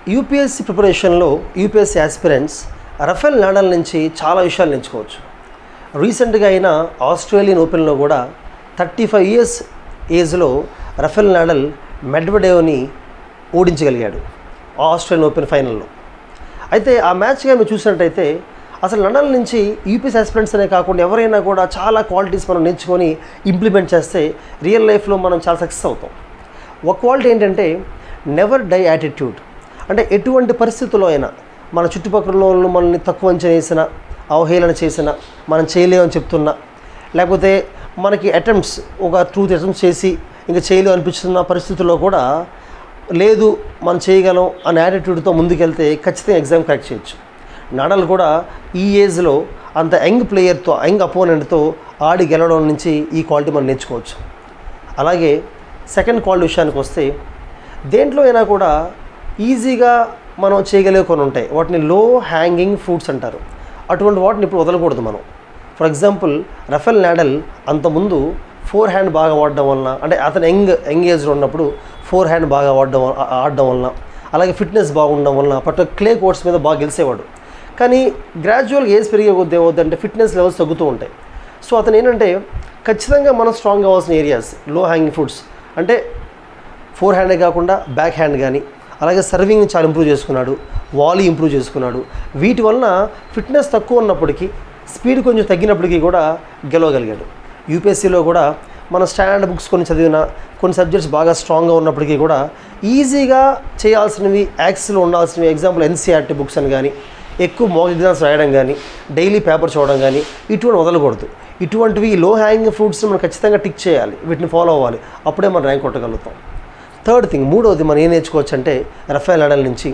UPSC ప్రిపరేషన్లో UPSC aspirants Rafale nodal నుంచి చాలా విషయాలు నేర్చుకోవచ్చు రీసెంట్గా అయిన ఆస్ట్రేలియన్ ఓపెన్లో కూడా థర్టీ ఫైవ్ ఇయర్స్ ఏజ్లో రఫేల్ నాడల్ మెడ్వడేవ్ని ఓడించగలిగాడు ఆస్ట్రేలియన్ ఓపెన్ ఫైనల్లో అయితే ఆ మ్యాచ్గా మీరు చూసినట్టయితే అసలు లండన్ నుంచి యూపీఎస్ ఆస్పిరెంట్స్ అనే కాకుండా ఎవరైనా కూడా చాలా క్వాలిటీస్ మనం నేర్చుకొని ఇంప్లిమెంట్ చేస్తే రియల్ లైఫ్లో మనం చాలా సక్సెస్ అవుతాం ఒక క్వాలిటీ ఏంటంటే నెవర్ డై యాటిట్యూడ్ అంటే ఎటువంటి పరిస్థితుల్లో అయినా మన చుట్టుపక్కల వాళ్ళు మనల్ని తక్కువ అంచనా వేసిన అవహేళన చేసిన మనం చేయలేమని చెప్తున్నా లేకపోతే మనకి అటెంప్ట్స్ ఒక టూ అటెంప్ట్స్ చేసి ఇంకా చేయలేము అనిపిస్తున్న పరిస్థితుల్లో కూడా లేదు మనం చేయగలం అనే యాటిట్యూడ్తో ముందుకెళ్తే ఖచ్చితంగా ఎగ్జామ్ క్రాక్ చేయొచ్చు నడల్ కూడా ఈ ఏజ్లో అంత యంగ్ ప్లేయర్తో యంగ్ అపోనెంట్తో ఆడి గెలవడం నుంచి ఈ క్వాలిటీ మనం నేర్చుకోవచ్చు అలాగే సెకండ్ క్వాలిటీ విషయానికి వస్తే దేంట్లో అయినా కూడా ఈజీగా మనం చేయగలిగే కొన్ని ఉంటాయి వాటిని లో హ్యాంగింగ్ ఫ్రూట్స్ అంటారు అటువంటి వాటిని ఇప్పుడు వదలకూడదు మనం ఫర్ ఎగ్జాంపుల్ రఫెల్ నాడల్ అంతకుముందు ఫోర్ హ్యాండ్ బాగా వాడడం వలన అంటే అతను యంగ్ యంగ్ ఏజ్లో ఉన్నప్పుడు ఫోర్ హ్యాండ్ బాగా వాడడం వల్ల- ఆ- ఆడడం వలన అలాగే ఫిట్నెస్ బాగుండడం వలన పట్టు క్లే కోర్ట్స్ మీద బాగా గెలిచేవాడు కానీ గ్రాడ్యువల్గా ఏజ్ పెరిగే కొద్ది ఏమవుతుందంటే ఫిట్నెస్ లెవెల్స్ తగ్గుతూ ఉంటాయి సో అతను ఏంటంటే ఖచ్చితంగా మనం స్ట్రాంగ్ అవ్వాల్సిన ఏరియాస్ లో హ్యాంగింగ్ ఫ్రూట్స్ అంటే ఫోర్ హ్యాండే కాకుండా బ్యాక్ హ్యాండ్ కానీ అలాగే సర్వింగ్ చాలా ఇంప్రూవ్ చేసుకున్నాడు వాలీ ఇంప్రూవ్ చేసుకున్నాడు వీటి వలన ఫిట్నెస్ తక్కువ ఉన్నప్పటికీ స్పీడ్ కొంచెం తగ్గినప్పటికీ కూడా గెలవగలిగాడు యూపీఎస్సీలో కూడా మన స్టాండర్డ్ బుక్స్ కొన్ని చదివిన కొన్ని సబ్జెక్ట్స్ బాగా స్ట్రాంగ్గా ఉన్నప్పటికీ కూడా ఈజీగా చేయాల్సినవి యాక్స్లో ఉండాల్సినవి ఎగ్జాంపుల్ ఎన్సీఆర్టీ బుక్స్ అని కానీ ఎక్కువ మాక్ ఎగ్జామ్స్ రాయడం కానీ డైలీ పేపర్ చూడడం కానీ ఇటువంటి వదలకూడదు ఇటువంటివి లో హ్యాంగింగ్ ఫ్రూట్స్ని మనం ఖచ్చితంగా టిక్ చేయాలి వీటిని ఫాలో అవ్వాలి అప్పుడే మనం ర్యాంక్ కొట్టగలుగుతాం థర్డ్ థింగ్ మూడవది మనం ఏం నేర్చుకోవచ్చు అంటే రఫేల్ నడల్ నుంచి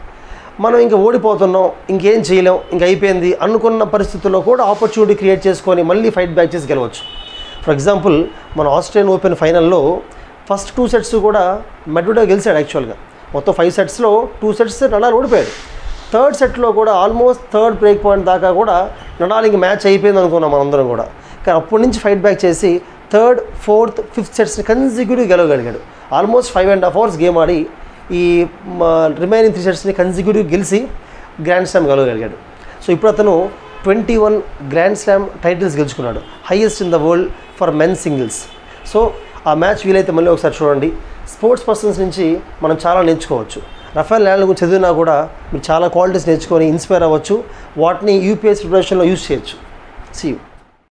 మనం ఇంకా ఓడిపోతున్నాం ఇంకేం చేయలేం ఇంక అయిపోయింది అనుకున్న పరిస్థితుల్లో కూడా ఆపర్చునిటీ క్రియేట్ చేసుకొని మళ్ళీ ఫైట్ బ్యాక్ చేసి గెలవచ్చు ఫర్ ఎగ్జాంపుల్ మన ఆస్ట్రేలియన్ ఓపెన్ ఫైనల్లో ఫస్ట్ టూ సెట్స్ కూడా మెడ్వెడో గెలిచాడు యాక్చువల్గా మొత్తం ఫైవ్ సెట్స్లో టూ సెట్స్ నడాల్ ఓడిపోయాడు థర్డ్ సెట్లో కూడా ఆల్మోస్ట్ థర్డ్ బ్రేక్ పాయింట్ దాకా కూడా నడాల్ ఇంక మ్యాచ్ అయిపోయింది అనుకున్నాం మనందరం కూడా కానీ అప్పటి నుంచి ఫైట్ బ్యాక్ చేసి థర్డ్ ఫోర్త్ ఫిఫ్త్ సెట్స్ని కన్సిక్యూటివ్ గెలవగలిగాడు almost five and half hours game ఆడి ఈ రిమైనింగ్ త్రీ సెట్స్ని కన్సిక్యూటివ్ గెలిచి గ్రాండ్ స్లామ్ గెలవగలిగాడు సో ఇప్పుడు అతను twenty one grand slam titles గెలుచుకున్నాడు highest in the world for men singles so ఆ మ్యాచ్ వీలైతే మళ్ళీ ఒకసారి చూడండి స్పోర్ట్స్ పర్సన్స్ నుంచి మనం చాలా నేర్చుకోవచ్చు రఫేల్ ల్యాండ్ గురించి చదివినా కూడా మీరు చాలా క్వాలిటీస్ నేర్చుకొని ఇన్స్పైర్ అవ్వచ్చు వాటిని యూపీఎస్ ప్రిపరేషన్లో యూస్ చేయొచ్చు సీ యూ